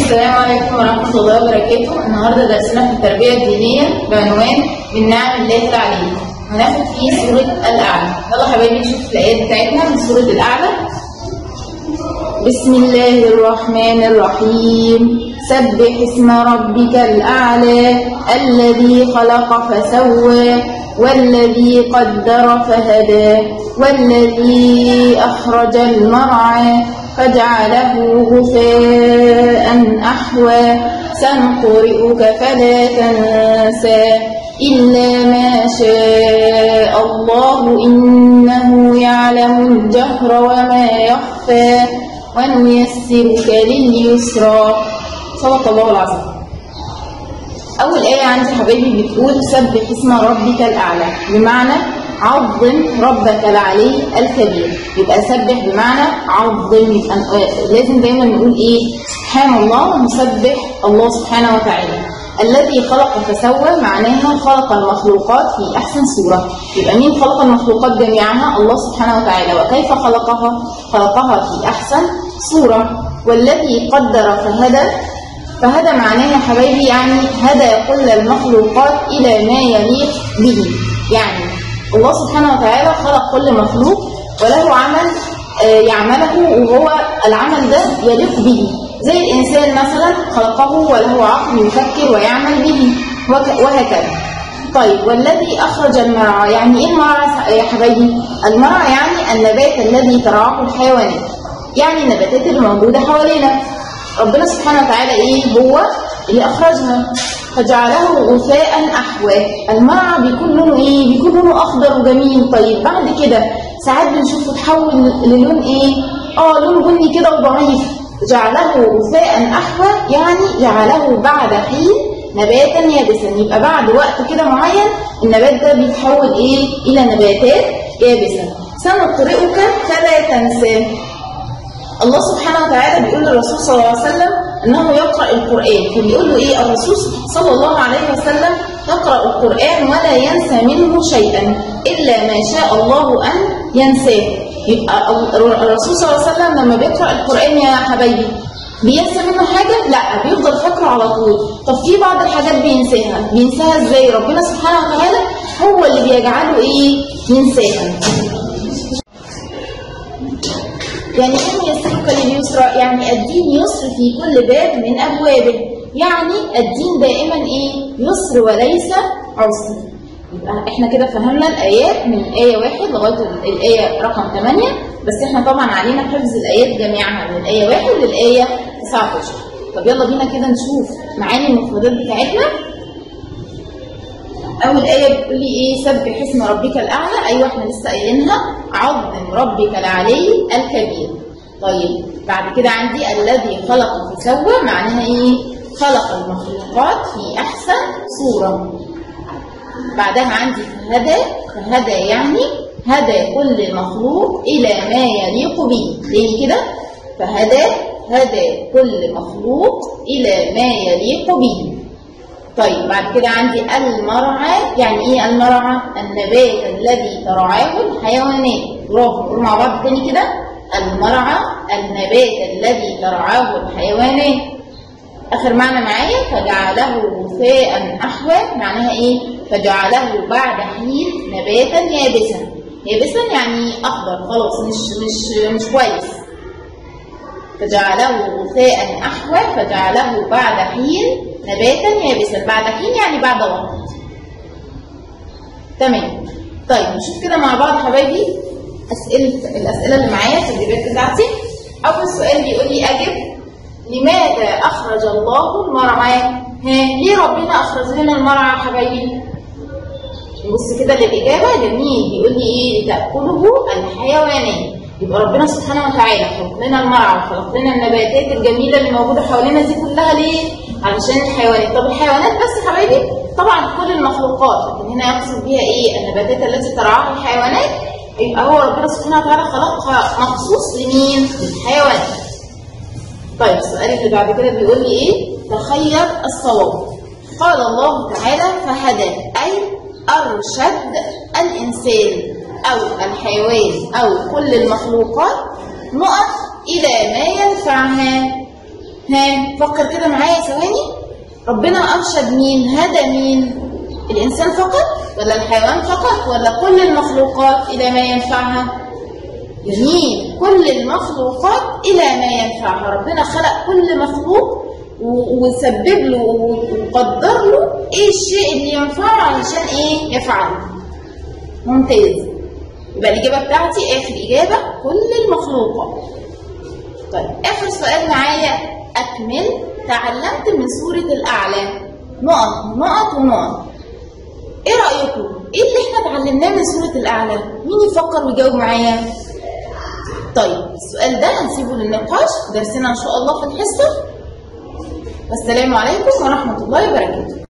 السلام عليكم ورحمة الله وبركاته النهاردة درسنا في التربية الدينية بعنوان من نعم الله العلي هناخد فيه سورة الأعلى يلا حبايبي نشوف الآيات بتاعتنا من سورة الأعلى بسم الله الرحمن الرحيم سبح اسم ربك الأعلى الذي خلق فسوى والذي قدر فهدى والذي أخرج المرعى فجعله غثاء أحوى سنقرئك فلا تنسى إلا ما شاء الله إنه يعلم الجهر وما يخفى ونيسرك لليسرى صدق الله العظيم أول آية عندي حبايبي بتقول سبح اسم ربك الأعلى بمعنى عظم ربك العلي الكبير يبقى سبح بمعنى عظم يبقى لازم دايما نقول ايه سبحان الله نسبح الله سبحانه وتعالى الذي خلق فسوى معناها خلق المخلوقات في احسن صوره يبقى مين خلق المخلوقات جميعها الله سبحانه وتعالى وكيف خلقها خلقها في احسن صوره والذي قدر فهدى فهدى معناها يا حبايبي يعني هدى كل المخلوقات الى ما يليق به يعني الله سبحانه وتعالى خلق كل مخلوق وله عمل يعمله وهو العمل ده يليق به زي الإنسان مثلا خلقه وله عقل يفكر ويعمل به وهكذا طيب والذي أخرج المرعى يعني إيه المرعى يا حبايبي؟ المرعى يعني النبات الذي ترعاه الحيوانات يعني النباتات اللي موجودة حوالينا ربنا سبحانه وتعالى إيه هو اللي أخرجها فجعله غثاء أحوى المرعى بيكون لونه إيه؟ بيكون لونه أخضر وجميل طيب بعد كده ساعات بنشوفه تحول للون إيه؟ آه لون بني كده وضعيف جعله غثاء أحوى يعني جعله بعد حين نباتا يابسا يبقى بعد وقت كده معين النبات ده بيتحول إيه؟ إلى نباتات يابسة سنقرئك فلا تنسى الله سبحانه وتعالى بيقول للرسول صلى الله عليه وسلم انه يقرا القران فبيقول له ايه الرسول صلى الله عليه وسلم يقرا القران ولا ينسى منه شيئا الا ما شاء الله ان ينساه يبقى الرسول صلى الله عليه وسلم لما بيقرا القران يا حبايبي بينسى منه حاجه لا بيفضل فاكره على طول طب في بعض الحاجات بينساها بينساها ازاي ربنا سبحانه وتعالى هو اللي بيجعله ايه ينساها يعني إن يسرك لليسرى يعني الدين يسر في كل باب من أبوابه يعني الدين دائما إيه يسر وليس عسر يبقى احنا كده فهمنا الآيات من آية واحد لغاية الآية رقم 8 بس احنا طبعا علينا حفظ الآيات جميعها من الآية واحد للآية 19 طب يلا بينا كده نشوف معاني المفردات بتاعتنا أول آية بتقول لي إيه سبح اسم ربك الأعلى أيوه إحنا لسه قايلينها عظم ربك العلي الكبير طيب بعد كده عندي الذي خلق فسوى معناها إيه خلق المخلوقات في أحسن صورة بعدها عندي فهدى فهدى يعني هدى كل مخلوق إلى ما يليق به ليه كده فهدى هدى كل مخلوق إلى ما يليق به طيب بعد كده عندي المرعى يعني ايه المرعى النبات الذي ترعاه الحيوانات برافو نقول مع بعض تاني كده المرعى النبات الذي ترعاه الحيوانات اخر معنى معايا فجعله غثاء احوى معناها ايه فجعله بعد حين نباتا يابسا يابسا يعني اخضر خلاص مش مش مش كويس فجعله غثاء احوى فجعله بعد حين نباتا يابسا بعد حين يعني بعد وقت تمام طيب نشوف كده مع بعض حبايبي اسئله الاسئله اللي معايا في التدريبات بتاعتي اول سؤال بيقول لي اجب لماذا اخرج الله المرعى ها ليه ربنا اخرج لنا المرعى يا حبايبي نبص كده للاجابه جميل بيقول لي ايه لتاكله الحيوانات يبقى ربنا سبحانه وتعالى خلق لنا المرعى وخلق لنا النباتات الجميله اللي موجوده حوالينا دي كلها ليه علشان الحيوانات طب الحيوانات بس يا حبايبي طبعا كل المخلوقات لكن هنا يقصد بيها ايه النباتات التي ترعاها الحيوانات يبقى هو ربنا سبحانه وتعالى خلقها مخصوص لمين للحيوانات طيب السؤال اللي بعد كده بيقول لي ايه تخير الصواب قال الله تعالى فهدى اي ارشد الانسان او الحيوان او كل المخلوقات نقط الى ما ينفعها ها فكر كده معايا ثواني ربنا أرشد مين هدى مين الإنسان فقط ولا الحيوان فقط ولا كل المخلوقات إلى ما ينفعها جميل كل المخلوقات إلى ما ينفعها ربنا خلق كل مخلوق و- وسبب له وقدر له ايه الشيء اللي ينفعه علشان ايه يفعله ممتاز يبقى الإجابة بتاعتي آخر إجابة كل المخلوقات طيب آخر سؤال معايا أكمل تعلمت من سورة الأعلى نقط نقط ونقط إيه رأيكم؟ إيه اللي إحنا اتعلمناه من سورة الأعلى؟ مين يفكر ويجاوب معايا؟ طيب السؤال ده هنسيبه للنقاش في درسنا إن شاء الله في الحصة والسلام عليكم ورحمة الله وبركاته